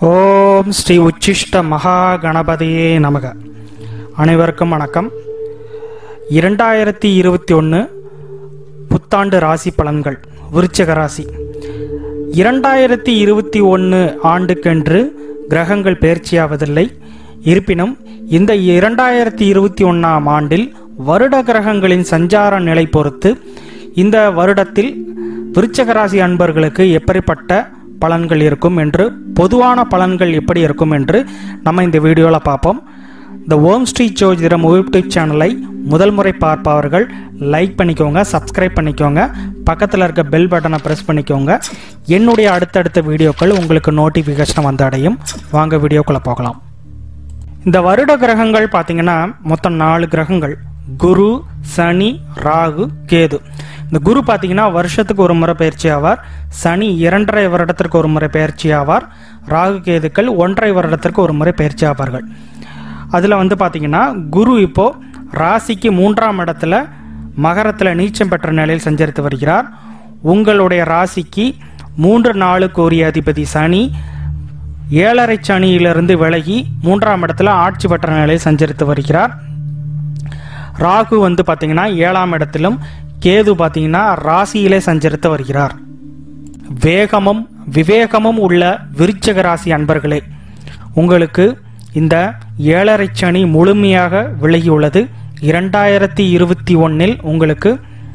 ஓம் ஸ்ரீ உச்சிஷ்ட மகா கணபதியே நமக அனைவருக்கும் வணக்கம் இரண்டாயிரத்தி இருபத்தி ஒன்று புத்தாண்டு ராசி பலன்கள் விருச்சிக ராசி இரண்டாயிரத்தி இருபத்தி ஒன்று ஆண்டுக்கென்று கிரகங்கள் பயிற்சியாவதில்லை இருப்பினும் இந்த இரண்டாயிரத்தி இருபத்தி ஒன்றாம் ஆண்டில் வருட கிரகங்களின் சஞ்சார நிலை பொறுத்து இந்த வருடத்தில் விருச்சக ராசி அன்பர்களுக்கு எப்படிப்பட்ட பலன்கள் இருக்கும் என்று பொதுவான பலன்கள் எப்படி இருக்கும் என்று நம்ம இந்த வீடியோவில் பார்ப்போம் இந்த ஓம் ஸ்ரீ ஜோதிடம் யூடியூப் சேனலை முதல் முறை பார்ப்பவர்கள் லைக் பண்ணிக்கோங்க சப்ஸ்கிரைப் பண்ணிக்கோங்க பக்கத்தில் இருக்க பெல் பட்டனை ப்ரெஸ் பண்ணிக்கோங்க என்னுடைய அடுத்தடுத்த வீடியோக்கள் உங்களுக்கு நோட்டிஃபிகேஷன் வந்து அடையும் வாங்க வீடியோக்குள்ளே போகலாம் இந்த வருட கிரகங்கள் பார்த்தீங்கன்னா மொத்தம் நாலு கிரகங்கள் குரு சனி ராகு கேது இந்த குரு பார்த்தீங்கன்னா வருஷத்துக்கு ஒரு முறை பயிற்சி ஆவார் சனி இரண்டரை வருடத்திற்கு ஒரு முறை பயிற்சி ஆவார் ராகு கேதுக்கள் ஒன்றரை வருடத்திற்கு ஒரு முறை பயிற்சி ஆவார்கள் அதில் வந்து பார்த்தீங்கன்னா குரு இப்போ ராசிக்கு மூன்றாம் இடத்துல மகரத்தில் நீச்சம் பெற்ற நிலையில் சஞ்சரித்து வருகிறார் உங்களுடைய ராசிக்கு மூன்று நாளுக்கு உரிய அதிபதி சனி ஏழரை சனியிலிருந்து விலகி மூன்றாம் இடத்துல ஆட்சி பெற்ற நிலையில் சஞ்சரித்து வருகிறார் ராகு வந்து பார்த்தீங்கன்னா ஏழாம் இடத்திலும் கேது பார்த்தீங்கன்னா ராசியிலே சஞ்சரித்து வருகிறார் வேகமும் விவேகமும் உள்ள விருச்சக ராசி அன்பர்களே உங்களுக்கு இந்த ஏழரை சனி முழுமையாக விலகியுள்ளது இரண்டாயிரத்தி இருபத்தி ஒன்னில் உங்களுக்கு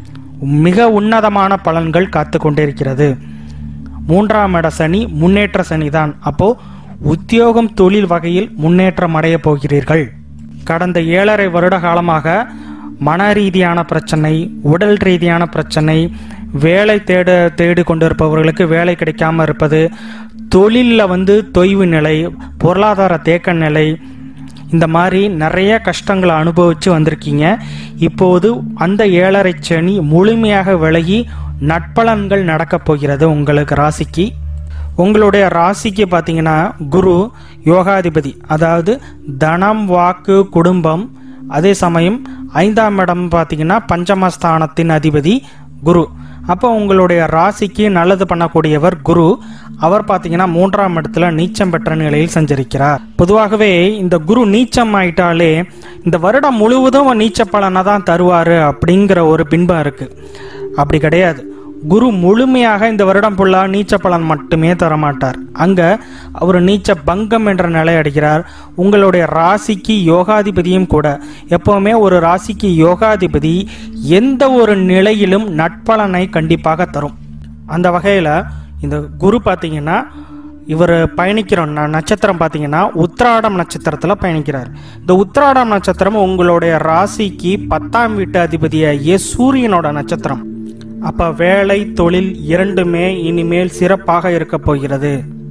மிக உன்னதமான பலன்கள் காத்து கொண்டிருக்கிறது மூன்றாம் இட சனி முன்னேற்ற சனி தான் அப்போ உத்தியோகம் தொழில் வகையில் முன்னேற்றம் அடைய போகிறீர்கள் கடந்த ஏழரை வருட காலமாக மன ரீதியான பிரச்சனை உடல் ரீதியான பிரச்சனை வேலை தேட தேடி கொண்டிருப்பவர்களுக்கு வேலை கிடைக்காம இருப்பது தொழிலில் வந்து தொய்வு நிலை பொருளாதார தேக்க நிலை இந்த மாதிரி நிறைய கஷ்டங்களை அனுபவித்து வந்திருக்கீங்க இப்போது அந்த ஏழரை சனி முழுமையாக விலகி நட்பலன்கள் நடக்கப் போகிறது உங்களுக்கு ராசிக்கு உங்களுடைய ராசிக்கு பார்த்தீங்கன்னா குரு யோகாதிபதி அதாவது தனம் வாக்கு குடும்பம் அதே சமயம் ஐந்தாம் இடம் பார்த்தீங்கன்னா பஞ்சமஸ்தானத்தின் அதிபதி குரு அப்போ உங்களுடைய ராசிக்கு நல்லது பண்ணக்கூடியவர் குரு அவர் பார்த்தீங்கன்னா மூன்றாம் இடத்துல நீச்சம் பெற்ற நிலையில் சஞ்சரிக்கிறார் பொதுவாகவே இந்த குரு நீச்சம் ஆயிட்டாலே இந்த வருடம் முழுவதும் நீச்ச பலனை தான் தருவார் அப்படிங்கிற ஒரு பின்பம் இருக்கு அப்படி கிடையாது குரு முழுமையாக இந்த வருடம் ஃபுல்லாக நீச்ச பலன் மட்டுமே தரமாட்டார் அங்கே அவர் நீச்ச பங்கம் என்ற நிலை அடைகிறார் உங்களுடைய ராசிக்கு யோகாதிபதியும் கூட எப்போவுமே ஒரு ராசிக்கு யோகாதிபதி எந்த ஒரு நிலையிலும் நட்பலனை கண்டிப்பாக தரும் அந்த வகையில் இந்த குரு பார்த்தீங்கன்னா இவர் பயணிக்கிற ந- நட்சத்திரம் பார்த்தீங்கன்னா உத்திராடம் நட்சத்திரத்தில் பயணிக்கிறார் இந்த உத்திராடம் நட்சத்திரம் உங்களுடைய ராசிக்கு பத்தாம் வீட்டு அதிபதியாகிய சூரியனோட நட்சத்திரம் அப்ப வேலை தொழில் இரண்டுமே இனிமேல் சிறப்பாக இருக்க போகிறது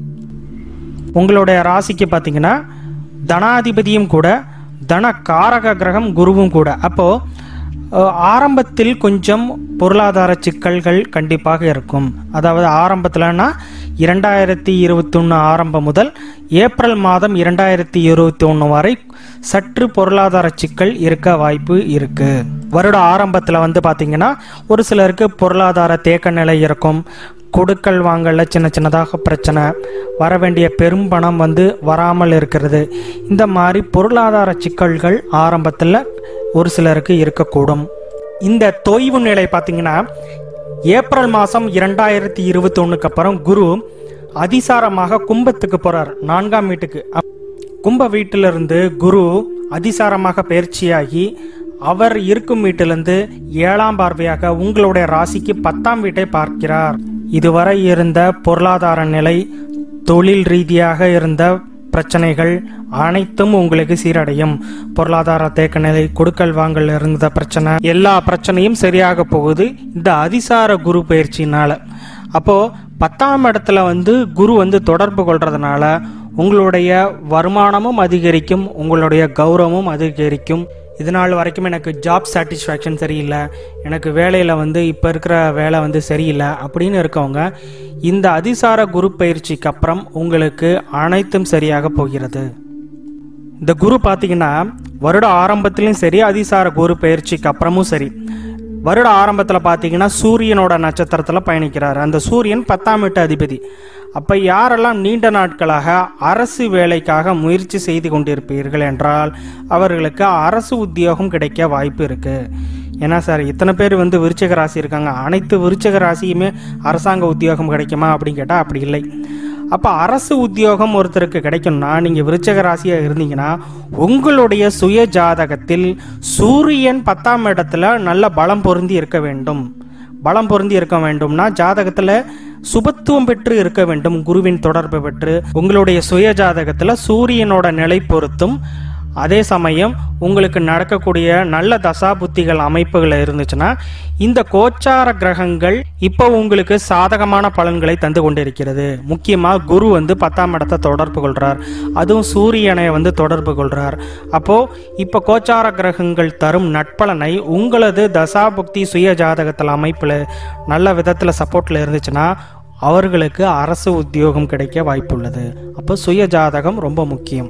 உங்களுடைய ராசிக்கு பார்த்தீங்கன்னா தனாதிபதியும் கூட தன காரக கிரகம் குருவும் கூட அப்போ அஹ், ஆரம்பத்தில் கொஞ்சம் பொருளாதார சிக்கல்கள் கண்டிப்பாக இருக்கும் அதாவது ஆரம்பத்தில்னா இரண்டாயிரத்தி இருபத்தொன்று ஆரம்பம் முதல் ஏப்ரல் மாதம் இரண்டாயிரத்தி இருபத்தி ஒன்று வரை சற்று பொருளாதார சிக்கல் இருக்க வாய்ப்பு இருக்கு வருட ஆரம்பத்தில் வந்து பார்த்தீங்கன்னா ஒரு சிலருக்கு பொருளாதார தேக்க நிலை இருக்கும் கொடுக்கல் வாங்கல சின்ன சின்னதாக பிரச்சனை வர வேண்டிய பெரும் பணம் வந்து வராமல் இருக்கிறது இந்த மாதிரி பொருளாதார சிக்கல்கள் ஆரம்பத்தில் ஒரு சிலருக்கு இருக்கக்கூடும் இந்த தொய்வு நிலை பார்த்தீங்கன்னா ஏப்ரல் மாதம் இரண்டாயிரத்தி இருபத்தி ஒன்றுக்கு அப்புறம் குரு அதிசாரமாக கும்பத்துக்கு போறார் நான்காம் வீட்டுக்கு அப்- கும்ப வீட்டிலிருந்து குரு அதிசாரமாக பயிற்சியாகி அவர் இருக்கும் வீட்டிலிருந்து ஏழாம் பார்வையாக உங்களுடைய ராசிக்கு பத்தாம் வீட்டை பார்க்கிறார் இதுவரை இருந்த பொருளாதார நிலை தொழில் ரீதியாக இருந்த பிரச்சனைகள் அனைத்தும் உங்களுக்கு சீரடையும் பொருளாதார தேக்க நிலை கொடுக்கல் வாங்கல் இருந்த பிரச்சனை எல்லா பிரச்சனையும் சரியாக போகுது இந்த அதிசார குரு பயிற்சினால அப்போ பத்தாம் இடத்துல வந்து குரு வந்து தொடர்பு கொள்றதுனால உங்களுடைய வருமானமும் அதிகரிக்கும் உங்களுடைய கௌரவமும் அதிகரிக்கும் இது நாள் வரைக்கும் எனக்கு ஜாப் சாட்டிஸ்ஃபேக்ஷன் சரியில்லை எனக்கு வேலையில் வந்து இப்போ இருக்கிற வேலை வந்து சரியில்லை அப்படின்னு இருக்கவங்க இந்த அதிசார குரு பயிற்சிக்கு அப்புறம் உங்களுக்கு அனைத்தும் சரியாக போகிறது இந்த குரு பார்த்தீங்கன்னா வருட ஆரம்பத்திலும் சரி அதிசார குரு பயிற்சிக்கு அப்புறமும் சரி வருட ஆரம்பத்தில் பார்த்தீங்கன்னா சூரியனோட நட்சத்திரத்தில் பயணிக்கிறார் அந்த சூரியன் பத்தாம் வீட்டு அதிபதி அப்போ யாரெல்லாம் நீண்ட நாட்களாக அரசு வேலைக்காக முயற்சி செய்து கொண்டிருப்பீர்கள் என்றால் அவர்களுக்கு அரசு உத்தியோகம் கிடைக்க வாய்ப்பு இருக்குது ஏன்னா சார் இத்தனை பேர் வந்து விருச்சிக ராசி இருக்காங்க அனைத்து விருச்சிக ராசியுமே அரசாங்க உத்தியோகம் கிடைக்குமா அப்படின்னு கேட்டால் அப்படி இல்லை அப்போ அரசு உத்தியோகம் ஒருத்தருக்கு கிடைக்கணும்னா நீங்கள் விருச்சக ராசியாக இருந்தீங்கன்னா உங்களுடைய சுய ஜாதகத்தில் சூரியன் பத்தாம் இடத்துல நல்ல பலம் பொருந்தி இருக்க வேண்டும் பலம் பொருந்தி இருக்க வேண்டும்னா ஜாதகத்தில் சுபத்துவம் பெற்று இருக்க வேண்டும் குருவின் தொடர்பு பெற்று உங்களுடைய சுய ஜாதகத்தில் சூரியனோட நிலை பொறுத்தும் அதே சமயம் உங்களுக்கு நடக்கக்கூடிய நல்ல தசா புத்திகள் அமைப்புகள் இருந்துச்சுன்னா இந்த கோச்சார கிரகங்கள் இப்போ உங்களுக்கு சாதகமான பலன்களை தந்து கொண்டிருக்கிறது முக்கியமாக குரு வந்து பத்தாம் இடத்தை தொடர்பு கொள்றார் அதுவும் சூரியனை வந்து தொடர்பு கொள்றார் அப்போ இப்போ கோச்சார கிரகங்கள் தரும் நட்பலனை உங்களது தசா புக்தி சுய ஜாதகத்தில் அமைப்பில் நல்ல விதத்தில் சப்போர்ட்டில் இருந்துச்சுன்னா அவர்களுக்கு அரசு உத்தியோகம் கிடைக்க வாய்ப்புள்ளது அப்போ சுய ஜாதகம் ரொம்ப முக்கியம்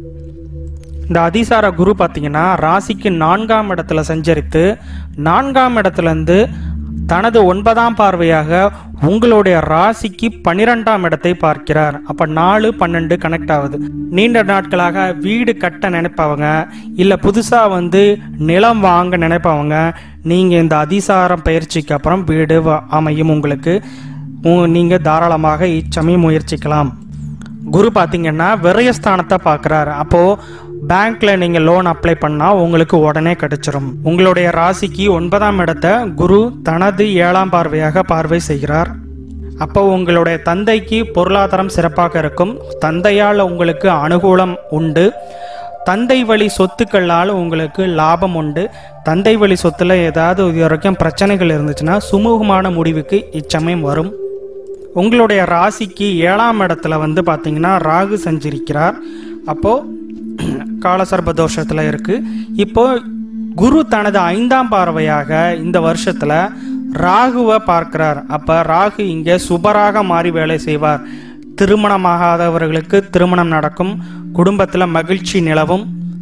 இந்த அதிசார குரு பார்த்தீங்கன்னா ராசிக்கு நான்காம் இடத்துல சஞ்சரித்து நான்காம் இடத்துலேருந்து தனது ஒன்பதாம் பார்வையாக உங்களுடைய ராசிக்கு பன்னிரெண்டாம் இடத்தை பார்க்கிறார் அப்போ நாலு பன்னெண்டு கனெக்ட் ஆகுது நீண்ட நாட்களாக வீடு கட்ட நினைப்பவங்க இல்லை புதுசாக வந்து நிலம் வாங்க நினைப்பவங்க நீங்கள் இந்த அதிசாரம் பயிற்சிக்கு அப்புறம் வீடு வ- அமையும் உங்களுக்கு நீங்கள் தாராளமாக இச்சமயம் முயற்சிக்கலாம் குரு பார்த்தீங்கன்னா விரயஸ்தானத்தை பார்க்குறாரு அப்போது பேங்க்ல நீங்கள் லோன் அப்ளை பண்ணால் உங்களுக்கு உடனே கிடைச்சிரும் உங்களுடைய ராசிக்கு ஒன்பதாம் இடத்தை குரு தனது ஏழாம் பார்வையாக பார்வை செய்கிறார் அப்போ உங்களுடைய தந்தைக்கு பொருளாதாரம் சிறப்பாக இருக்கும் தந்தையால் உங்களுக்கு அனுகூலம் உண்டு தந்தை வழி சொத்துக்களால் உங்களுக்கு லாபம் உண்டு தந்தை வழி சொத்துல ஏதாவது இது வரைக்கும் பிரச்சனைகள் இருந்துச்சுன்னா சுமூகமான முடிவுக்கு இச்சமயம் வரும் உங்களுடைய ராசிக்கு ஏழாம் இடத்துல வந்து பார்த்தீங்கன்னா ராகு சஞ்சரிக்கிறார் அப்போது காலசர்ப தோஷத்தில் இருக்குது இப்போ குரு தனது ஐந்தாம் பார்வையாக இந்த வருஷத்தில் ராகுவை பார்க்கிறார் அப்போ ராகு இங்கே சுபராக மாறி வேலை செய்வார் திருமணமாகாதவர்களுக்கு திருமணம் நடக்கும் குடும்பத்தில் மகிழ்ச்சி நிலவும்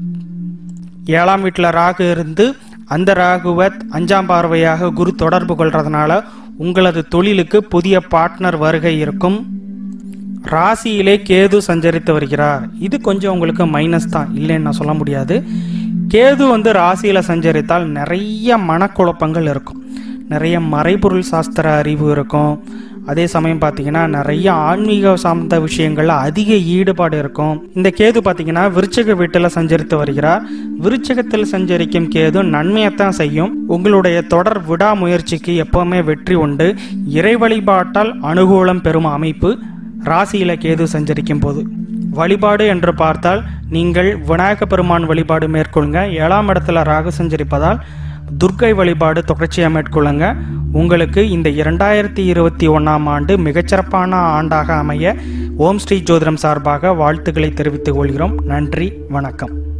ஏழாம் வீட்டில் ராகு இருந்து அந்த ராகுவை அஞ்சாம் பார்வையாக குரு தொடர்பு கொள்றதுனால உங்களது தொழிலுக்கு புதிய பார்ட்னர் வருகை இருக்கும் ராசியிலே கேது சஞ்சரித்து வருகிறார் இது கொஞ்சம் உங்களுக்கு மைனஸ் தான் இல்லைன்னு நான் சொல்ல முடியாது கேது வந்து ராசியில் சஞ்சரித்தால் நிறைய மனக்குழப்பங்கள் இருக்கும் நிறைய மறைபொருள் சாஸ்திர அறிவு இருக்கும் அதே சமயம் பார்த்தீங்கன்னா நிறைய ஆன்மீக சார்ந்த விஷயங்கள்ல அதிக ஈடுபாடு இருக்கும் இந்த கேது பார்த்தீங்கன்னா விருச்சிக வீட்டில் சஞ்சரித்து வருகிறார் விருச்சிகத்தில் சஞ்சரிக்கும் கேது நன்மையைத்தான் செய்யும் உங்களுடைய தொடர் விடாமுயற்சிக்கு எப்பவுமே வெற்றி உண்டு இறை வழிபாட்டால் அனுகூலம் பெறும் அமைப்பு ராசியில கேது சஞ்சரிக்கும் போது வழிபாடு என்று பார்த்தால் நீங்கள் விநாயக பெருமான் வழிபாடு மேற்கொள்ளுங்க ஏழாம் இடத்துல ராகு சஞ்சரிப்பதால் துர்க்கை வழிபாடு தொடர்ச்சியாக மேற்கொள்ளுங்க உங்களுக்கு இந்த இரண்டாயிரத்தி இருபத்தி ஒன்றாம் ஆண்டு மிகச்சிறப்பான ஆண்டாக அமைய ஓம் ஸ்ரீ ஜோதிடம் சார்பாக வாழ்த்துக்களை தெரிவித்துக் கொள்கிறோம் நன்றி வணக்கம்